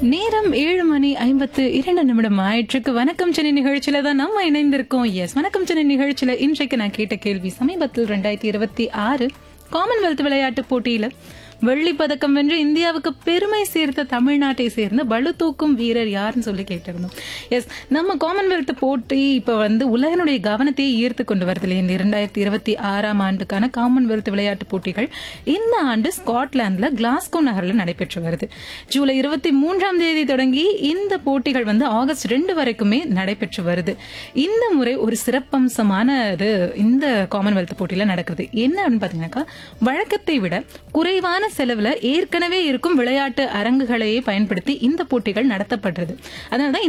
நேரம் ஏழு மணி ஐம்பத்து இரண்டு நிமிடம் ஆயிற்றுக்கு வணக்கம் சென்னை நிகழ்ச்சியில தான் நம்ம இணைந்திருக்கோம் எஸ் வணக்கம் சென்னை நிகழ்ச்சியில இன்றைக்கு நான் கேட்ட கேள்வி சமீபத்தில் ரெண்டாயிரத்தி இருபத்தி ஆறு காமன்வெல்த் விளையாட்டு போட்டியில வெள்ளி பதக்கம் வென்று இந்தியாவுக்கு பெருமை சேர்த்த தமிழ்நாட்டை சேர்ந்த பளு தூக்கும் வீரர் யாருன்னு சொல்லி கேட்டிருந்தோம் எஸ் நம்ம காமன்வெல்த் போட்டி இப்ப வந்து உலகனுடைய கவனத்தையே ஈர்த்து கொண்டு வருது இல்லையா இந்த இரண்டாயிரத்தி இருபத்தி ஆறாம் ஆண்டுக்கான காமன்வெல்த் விளையாட்டு போட்டிகள் இந்த ஆண்டு ஸ்காட்லாந்துல கிளாஸ்கோ நகர்ல நடைபெற்று வருது ஜூலை இருபத்தி மூன்றாம் தேதி தொடங்கி இந்த போட்டிகள் வந்து ஆகஸ்ட் ரெண்டு வரைக்குமே நடைபெற்று வருது இந்த முறை ஒரு சிறப்பம்சமான இது இந்த காமன்வெல்த் போட்டியில நடக்குது என்ன அப்படின்னு பாத்தீங்கன்னாக்கா வழக்கத்தை விட குறைவான செலவுல ஏற்கனவே இருக்கும் விளையாட்டு அரங்குகளையே பயன்படுத்தி இந்த போட்டிகள் நடத்தப்படுறது அதனாலதான்